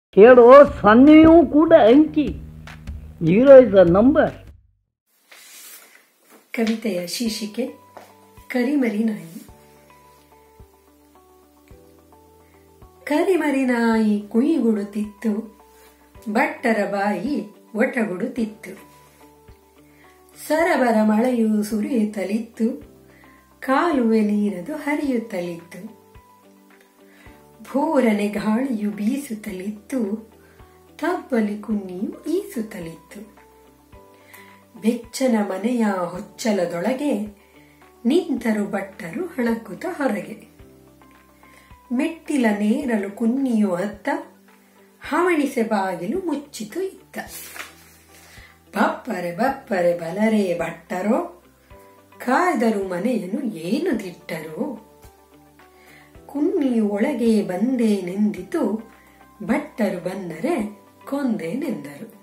ಹೇಳೋ ಸೊನ್ನೆಯೂ ಕೂಡ ಅಂಕಿ ಜೀರೋ ಇಸ್ ಅ ನಂಬರ್ ಕವಿತೆಯ ಶೀರ್ಷಿಕೆ ಕರಿಮರಿ ನಾಯಿ ಕರಿಮರಿ ನಾಯಿ ಕುಯಿಗುಡುತ್ತಿತ್ತು ಬಟ್ಟರ ಬಾಯಿ ಒಟಗುಡುತ್ತಿತ್ತು ಸರಬರ ಮಳೆಯು ಸುರಿಯುತ್ತಲಿತ್ತು ಕಾಲುವೆ ನೀರದು ಹರಿಯುತ್ತಲಿತ್ತು ಭೋರನೆ ಗಾಳಿಯು ಬೀಸುತ್ತಲಿತ್ತು ತಬ್ಬಲಿ ಕುನ್ನಿಯು ಈಸುತ್ತಲಿತ್ತು ಬೆಚ್ಚನ ಮನೆಯ ಹೊಚ್ಚಲದೊಳಗೆ ನಿಂತರು ಬಟ್ಟರು ಹಣಕುತ ಹೊರಗೆ ಮೆಟ್ಟಿಲ ನೇರಲು ಕುನ್ನಿಯು ಅತ್ತ ಹವಣಿಸೆ ಬಾಗಿಲು ಮುಚ್ಚಿತು ಇತ್ತ ಬಪ್ಪರೆ ಬಪ್ಪರೆ ಬಲರೇ ಭಟ್ಟರೋ ಕಾಯ್ದರು ಮನೆಯನ್ನು ಏನು ದಿಟ್ಟರೋ ಕುನ್ನಿಯು ಒಳಗೆ ಬಂದೇನೆಂದಿತು ಭಟ್ಟರು ಬಂದರೆ ಕೊಂದೇನೆಂದರು